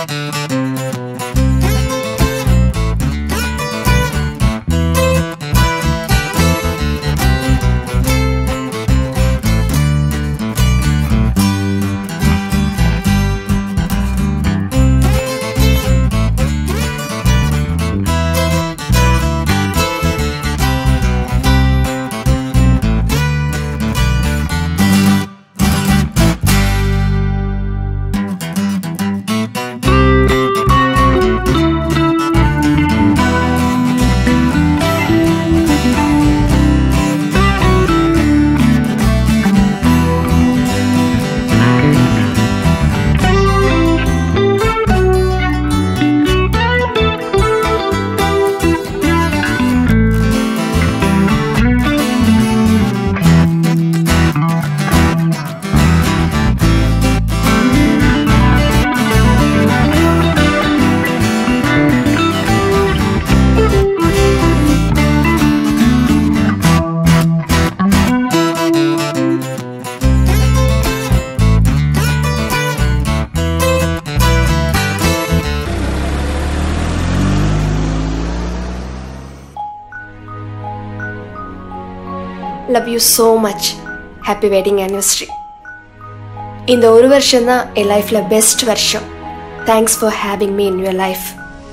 Love you so much happy wedding anniversary இந்த ஒரு வருஷம் தான் என் லைஃப்பில் பெஸ்ட் வருஷம் thanks for having me in your life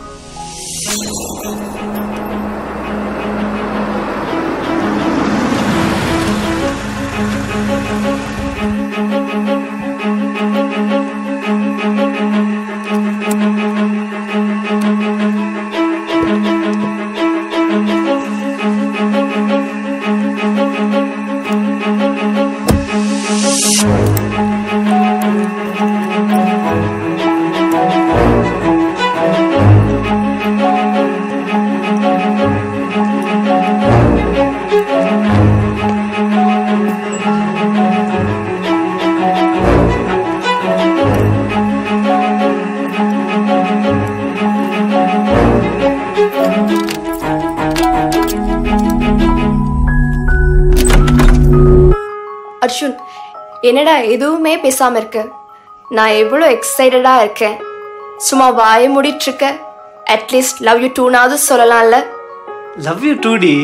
Arjun என்னடா எதுவுமே பேசாம இருக்க நான் எவ்வளோ எக்ஸைட்டடா இருக்கேன் சும்மா வாய மூடிட்டு இருக்க அட்லீஸ்ட் லவ் யூ டூனாவது சொல்லலாம்ல லவ் யூ டூ டி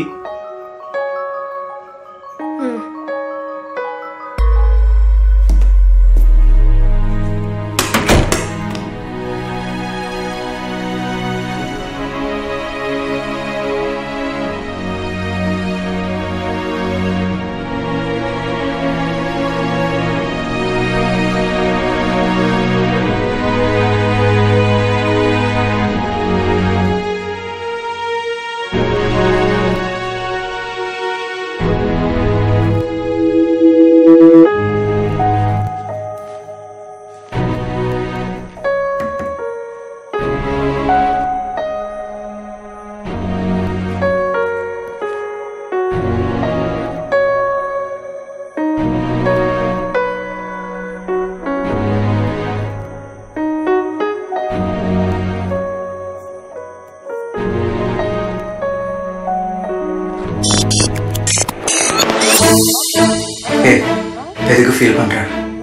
ஏய் எதுக்கு ஃபீல் பண்ற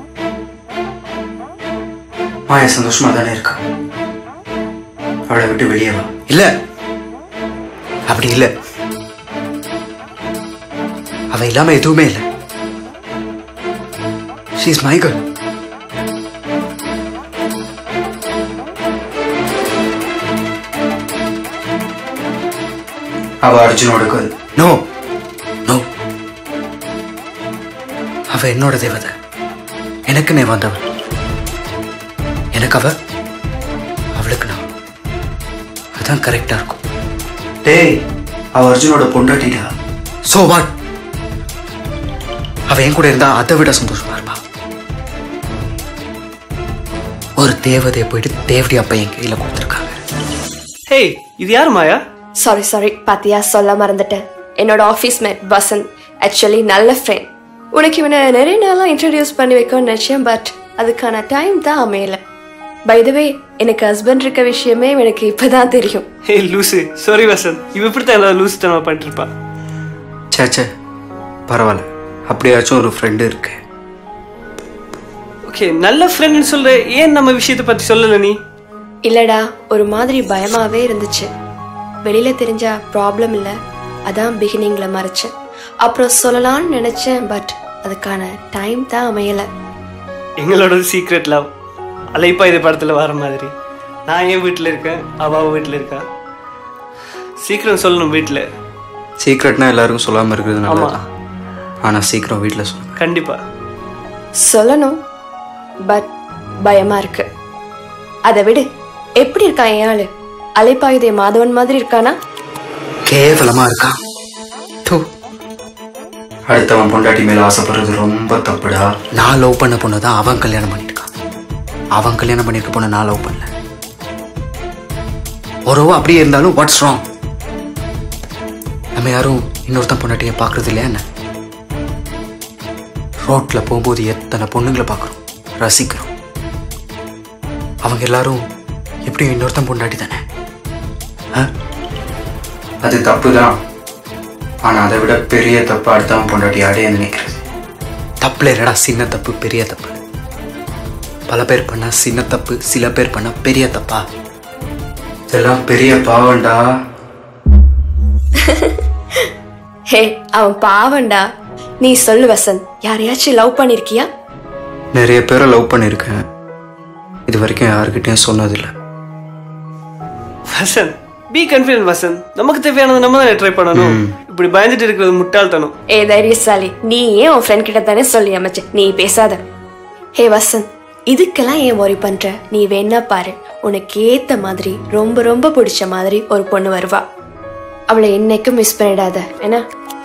மாயா சந்தோஷமா தானே இருக்கா அவளை விட்டு வெளியே வா இல்ல அப்படி இல்ல அவ இல்லாம எதுவுமே இல்ல ஷீஸ் மை கேர்ள் அவ அர்ஜுனோட கேர்ள் நோ நோ அவ என்னோட தேவதை எனக்குன்னே வந்தவள் எனக்கு அவ அவளுக்கு நான் அதான் கரெக்டா இருக்கும் டேய் அவ அர்ஜுனோட பொண்டாட்டிடா சோ வாட் அவ என் கூட இருந்தா அதை விட சந்தோஷமா இருப்பா ஒரு தேவதையை போயிட்டு தேவடி அப்ப என் கையில கொடுத்துருக்காங்க ஹே இது யார் மாயா சாரி சாரி பாத்தியா சொல்ல மறந்துட்டேன் என்னோட ஆஃபீஸ் மேட் வசந்த் ஆக்சுவலி நல்ல ஃப்ரெண்ட் உனக்கு இவனை நிறைய நாளாக இன்ட்ரடியூஸ் பண்ணி வைக்கணும்னு நினச்சேன் பட் அதுக்கான டைம் தான் அமையல பை த வே எனக்கு ஹஸ்பண்ட் இருக்க விஷயமே எனக்கு இப்பதான் தெரியும் ஹே லூசு சாரி வசந்த் இவ இப்படி தான் எல்லாரும் லூசு தனமா பண்ணிட்டு இருப்பா சே சே பரவாயில்ல அப்படியாச்சும் ஒரு ஃப்ரெண்டு இருக்கு ஓகே நல்ல ஃப்ரெண்ட்னு சொல்ற ஏன் நம்ம விஷயத்தை பத்தி சொல்லல நீ இல்லடா ஒரு மாதிரி பயமாவே இருந்துச்சு வெளியில தெரிஞ்சா ப்ராப்ளம் இல்லை அதான் பிகினிங்ல மறைச்சேன் அப்புறம் சொல்லலாம்னு நினைச்சேன் பட் அதுக்கான டைம் தான் அமையல எங்களோட சீக்ரெட் லவ் அலைப்பா இது படத்தில் வர மாதிரி நான் என் வீட்டில் இருக்கேன் அவ அவ வீட்டில் இருக்கா சீக்கிரம் சொல்லணும் வீட்டில் சீக்ரெட்னா எல்லாருக்கும் சொல்லாமல் இருக்கிறது ஆமா. நல்லதுதான் ஆனால் சீக்கிரம் வீட்டில் சொல்லுங்க கண்டிப்பா சொல்லணும் பட் பயமா இருக்கு அதை விடு எப்படி இருக்கான் என் ஆளு அலைப்பாயுதே மாதவன் மாதிரி இருக்கானா கேவலமாக இருக்கான் தூ அடுத்தவன் பொண்டாட்டி மேலே ஆசைப்படுறது ரொம்ப தப்புடா நான் லவ் பண்ண பொண்ணு தான் அவன் கல்யாணம் பண்ணிருக்கான் அவன் கல்யாணம் பண்ணிருக்க பொண்ணு நான் லவ் பண்ணல ஒருவோ அப்படியே இருந்தாலும் வாட்ஸ் ராங் நம்ம யாரும் இன்னொருத்தன் பொண்டாட்டியை பார்க்கறது இல்லையா என்ன ரோட்ல போகும்போது எத்தனை பொண்ணுங்களை பார்க்குறோம் ரசிக்கிறோம் அவங்க எல்லாரும் எப்படியும் இன்னொருத்தன் பொண்டாட்டி தானே அது தப்பு தான் ஆனா அதை விட பெரிய தப்பு அடுத்தவன் பொண்டாட்டி அடைய நினைக்கிறது தப்புல இல்லடா சின்ன தப்பு பெரிய தப்பு பல பேர் பண்ணா சின்ன தப்பு சில பேர் பண்ணா பெரிய தப்பா இதெல்லாம் பெரிய பாவம்டா ஹே அவன் பாவண்டா நீ சொல்லு வசந்த் யாரையாச்சும் லவ் பண்ணிருக்கியா நிறைய பேரை லவ் பண்ணியிருக்கேன் இது வரைக்கும் யாருக்கிட்டையும் சொன்னதில்லை வசந்த் பி கன்ஃபிடன்ட் வசந்த் நமக்கு தேவையானது நம்ம தானே ட்ரை பண்ணணும் இப்படி பயந்துட்டு இருக்கிறது முட்டாள்தனம் ஏ தைரியசாலி நீ ஏன் உன் ஃப்ரெண்ட் கிட்ட தானே சொல்லி அமைச்ச நீ பேசாத ஹே வசந்த் இதுக்கெல்லாம் ஏன் worry பண்ற நீ வேணா பாரு உனக்கு ஏத்த மாதிரி ரொம்ப ரொம்ப பிடிச்ச மாதிரி ஒரு பொண்ணு வருவா அவளை என்னைக்கும் மிஸ் பண்ணிடாத என்ன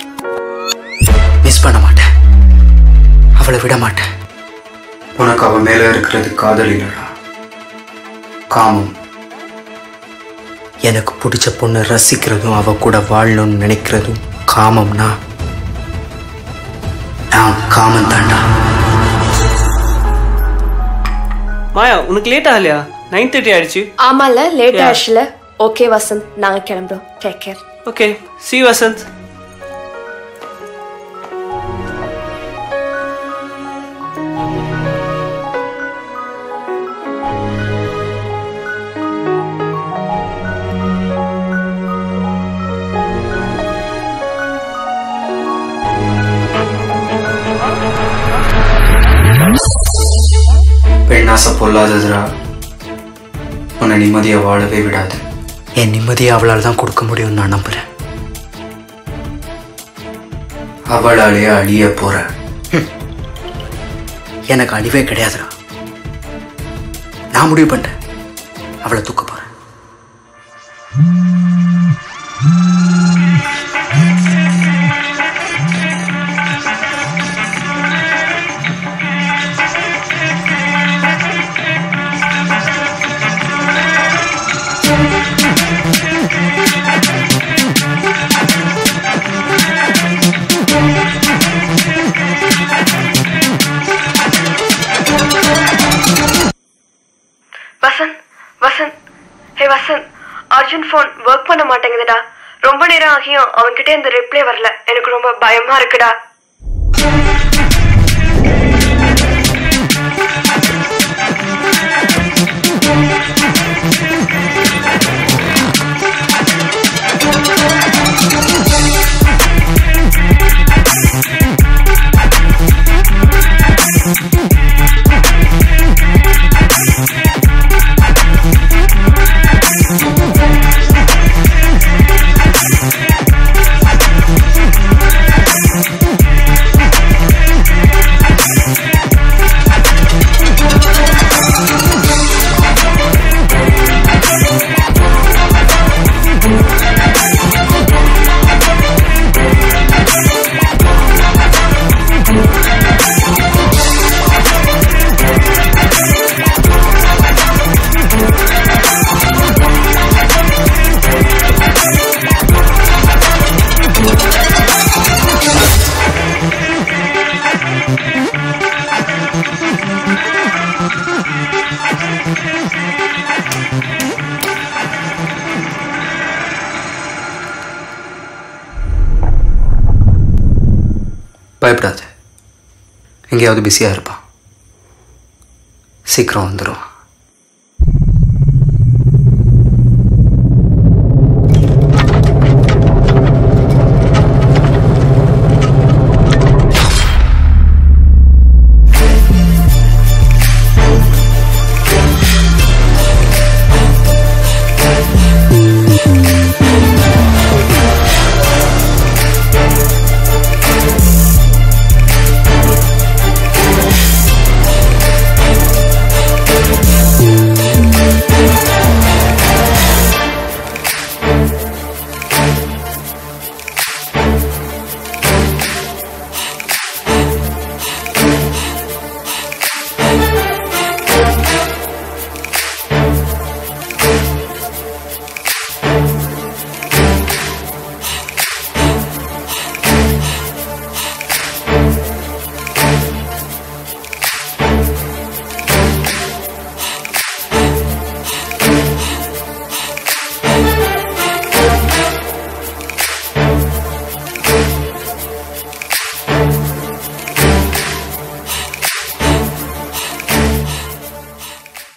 மிஸ் பண்ண மாட்டேன் அவளை விட மாட்டேன் உனக்கு அவ மேல இருக்கிறது காதல் இல்லடா காமம் எனக்கு பிடிச்ச பொண்ணை ரசிக்கிறதும் அவ கூட வாழணும்னு நினைக்கிறதும் காமம்னா நான் காமம் தாண்டா மாயா உனக்கு லேட் ஆகலையா நைன் தேர்ட்டி ஆயிடுச்சு ஆமால லேட் Yeah. ஆச்சுல ஓகே வசந்த் நாங்க கிளம்புறோம் take care okay see Vasanth பெண்ணாசை பொல்லாததுரா உன்னை நிம்மதியை வாழவே விடாது என் நிம்மதியை அவளால் தான் கொடுக்க முடியும்னு நான் நம்புறேன் அவளாலேயே அழிய போற ஹம். எனக்கு அழிவே கிடையாதுடா நான் முடிவு பண்ணிட்டேன் அவளை தூக்க போறேன் Vasanth Vasanth hey Vasanth Arjun phone work பண்ண மாட்டேங்குதுடா ரொம்ப நேரம் ஆகியும் அவன்கிட்ட இந்த ரிப்ளை வரல எனக்கு ரொம்ப பயமா இருக்குடா பயப்படாத எங்கேயாவது பிஸியாக இருப்பான் சீக்கிரம் வந்துடும்